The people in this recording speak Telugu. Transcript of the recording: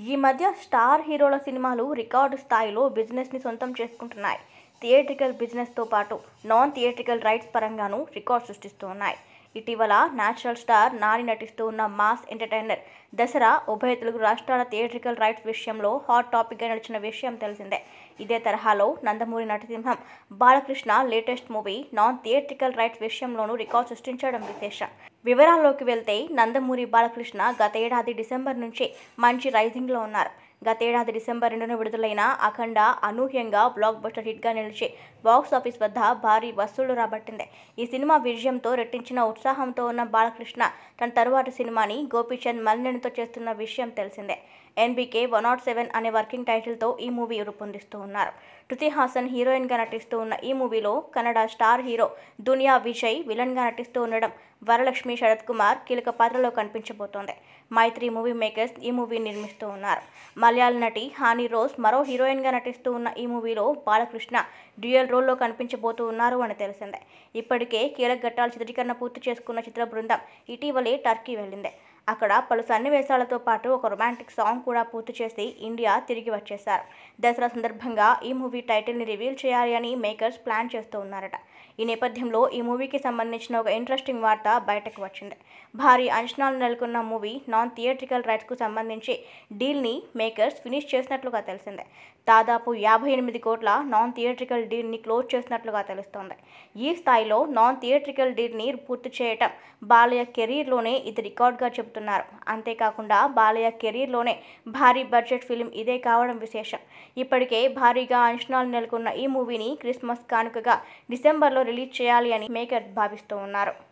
ఈ మధ్య స్టార్ హీరోల సినిమాలు రికార్డు స్థాయిలో బిజినెస్ని సొంతం చేసుకుంటున్నాయి థియేట్రికల్ బిజినెస్తో పాటు నాన్ థియేట్రికల్ రైట్స్ పరంగానూ రికార్డ్ సృష్టిస్తూ ఉన్నాయి ఇటీవల నేచురల్ స్టార్ నాని నటిస్తూ ఉన్న మాస్ ఎంటర్టైనర్ దసరా ఉభయ తెలుగు రాష్ట్రాల థియేట్రికల్ రైట్స్ విషయంలో హాట్ టాపిక్గా నడిచిన విషయం తెలిసిందే ఇదే తరహాలో నందమూరి నటసింహం Balakrishna latest movie non theatrical rights విషయంలోనూ రికార్డ్ సృష్టించడం విశేషం వివరాల్లోకి వెళ్తే నందమూరి బాలకృష్ణ గత ఏడాది డిసెంబర్ నుంచి మంచి రైజింగ్లో ఉన్నారు గతేడాది డిసెంబర్ రెండున విడుదలైన అఖండ అనూహ్యంగా బ్లాక్ బస్టర్ హిట్గా నిలిచి బాక్స్ ఆఫీస్ వద్ద భారీ వసూళ్లు రాబట్టింది ఈ సినిమా విజయంతో రెట్టించిన ఉత్సాహంతో ఉన్న బాలకృష్ణ తన తరువాతి సినిమాని గోపీచంద్ మలినేనితో చేస్తున్న విషయం తెలిసిందే ఎన్బీకే వన్ నాట్ సెవెన్ అనే వర్కింగ్ టైటిల్తో ఈ మూవీ రూపొందిస్తూ ఉన్నారు శృతి హాసన్ హీరోయిన్గా నటిస్తూ ఉన్న ఈ మూవీలో కన్నడ స్టార్ హీరో దునియా విజయ్ విలన్గా నటిస్తూ ఉండడం వరలక్ష్మి శరత్ కుమార్ కీలక పాత్రలో కనిపించబోతోంది మైత్రి మూవీ మేకర్స్ ఈ మూవీ నిర్మిస్తూ ఉన్నారు మలయాళ నటి హాని రోజ్ మరో హీరోయిన్గా నటిస్తూ ఉన్న ఈ మూవీలో బాలకృష్ణ డ్యూయల్ రోల్లో కనిపించబోతూ ఉన్నారు అని తెలిసిందే ఇప్పటికే కీలక ఘట్టాల చిత్రీకరణ పూర్తి చేసుకున్న చిత్ర బృందం ఇటీవలే టర్కీ వెళ్ళింది అక్కడ పలు సన్నివేశాలతో పాటు ఒక రొమాంటిక్ సాంగ్ కూడా పూర్తి చేసి ఇండియా తిరిగి వచ్చేశారు దసరా సందర్భంగా ఈ మూవీ టైటిల్ని రివీల్ చేయాలి అని మేకర్స్ ప్లాన్ చేస్తూ ఉన్నారట ఈ నేపథ్యంలో ఈ మూవీకి సంబంధించిన ఒక ఇంట్రెస్టింగ్ వార్త బయటకు వచ్చింది భారీ అంచనాలు నెలకొన్న మూవీ నాన్ థియేట్రికల్ రైట్స్కు సంబంధించి డీల్ని మేకర్స్ ఫినిష్ చేసినట్లుగా తెలిసిందే దాదాపు యాభై ఎనిమిది కోట్ల నాన్ థియేట్రికల్ డీల్ని క్లోజ్ చేసినట్లుగా తెలుస్తోంది ఈ స్థాయిలో నాన్ థియేట్రికల్ డీల్ని పూర్తి చేయటం బాలయ్య కెరీర్లోనే ఇది రికార్డ్గా చెబుతున్నారు అంతేకాకుండా బాలయ్య కెరీర్లోనే భారీ బడ్జెట్ ఫిలిం ఇదే కావడం విశేషం ఇప్పటికే భారీగా అంచనాలు నెలకొన్న ఈ మూవీని క్రిస్మస్ కానుకగా డిసెంబర్లో రిలీజ్ చేయాలి అని మేకర్స్ భావిస్తూ ఉన్నారు